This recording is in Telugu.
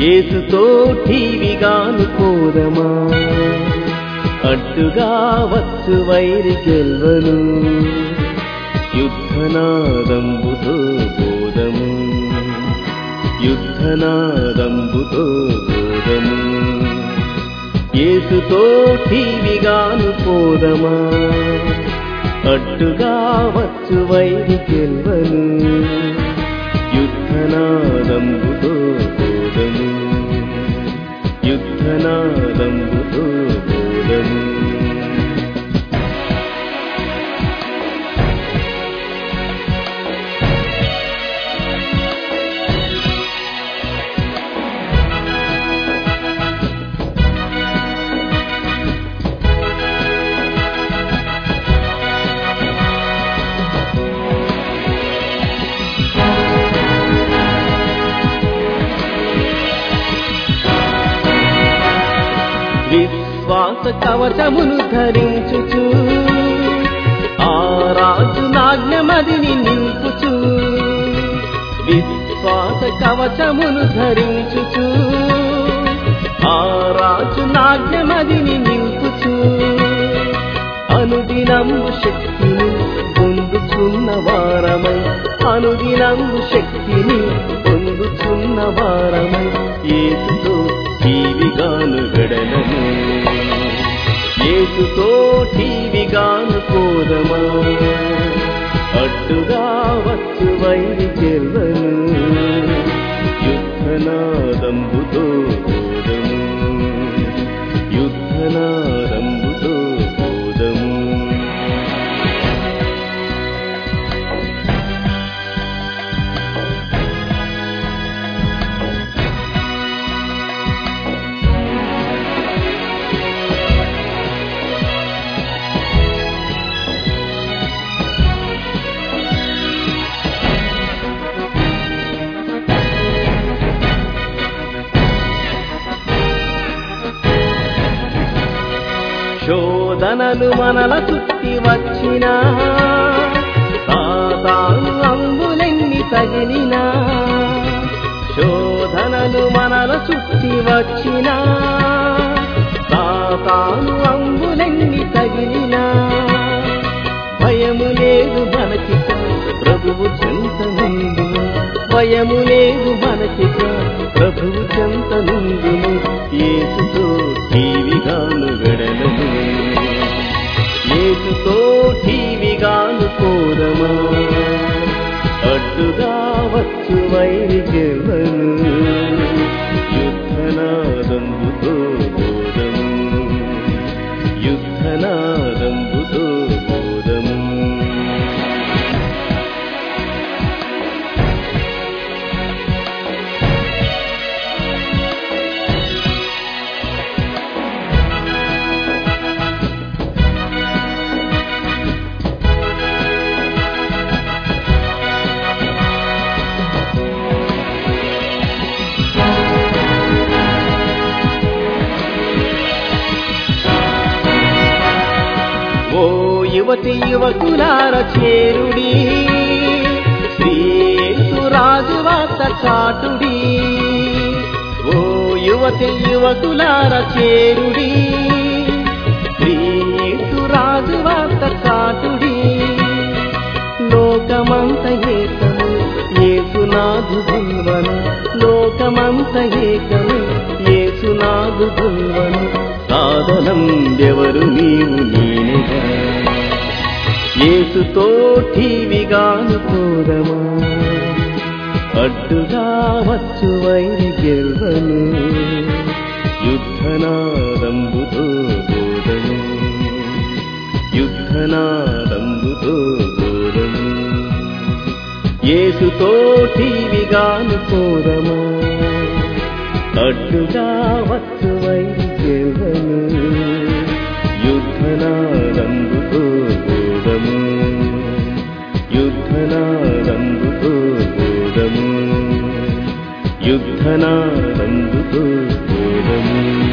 ఏసుతో టీవిగాను పోదమా అడ్డుగా వచ్చు వైరి గెల్వను యుద్ధనాదంబుతో బోధము యుద్ధనాదంబుతో బోధము ఏసుతో టీవిగాను పోదమా అడ్డుగా వచ్చు వైరి గెల్వను యుద్ధనాదంబుతో బోధము యుద్ధనాదంబుతో బోధము విశ్వాస కవచమును ధరించుచు ఆ రాజు నాజ్ఞమదిని నింపుచు విశ్వాస కవచమును ధరించుచు ఆ రాజు నాజ్ఞమదిని నింపుచు అనుదినము శక్తిని పొందుచున్న వారమై అనుదినము శక్తిని పొందుచున్న వారమై ఏసుతో టీవిగాను గడనము ఏసుతో టీవిగాను కోదమా అడ్డుగా వచ్చు వైరి గెల్వను యుద్ధనాదంబుతో బోధము యుద్ధనాదంబుతో బోధము శోధనలు మనల చుట్టి వచ్చినా సాతాను అంబులెన్ని తగిలినా శోధనలు మనల చుట్టి వచ్చినా సాతాను అంబులెన్ని తగిలినా భయము లేదు మనకిక ప్రభువు చెంత నుండును భయము లేదు మనకిక ప్రభువు చెంత నుండును ఏసుతో టీవిగాను వెడలము ఏసుతో టీవిగాను కోరమా అడ్డుగా వచ్చు వైరి గెలవను యుద్ధనాదంబుతో బోధము యుద్ధనాదంబుతో బోధము ఓ యువతి యువకులార చేరుడి శ్రీసురాజు వార్త చాటుడి ఓ యువతి యువకులార చేరుడి శ్రీసురాజు వార్త చాటుడి లోకమంత ఏకము ఏసునాథు గుల్వను లోకమంత ఏకము ఏసునాథు గుల్వను సాధనం ఎవరు నీవు నేనుగా ఏసుతో టీవిగాను కోరమా అడ్డుగా వచ్చు వైరి గెల్వను యుద్ధనాదంబుతో బోధము యుద్ధనాదంబుతో బోధము ఏసుతో టీవిగాను కోరమా అడ్డుగా వచ్చు వైరి గెల్వను యుద్ధనాదంబుతో బోధము యుద్ధనాదంబుతో బోధము యుద్ధనాదంబుతో బోధము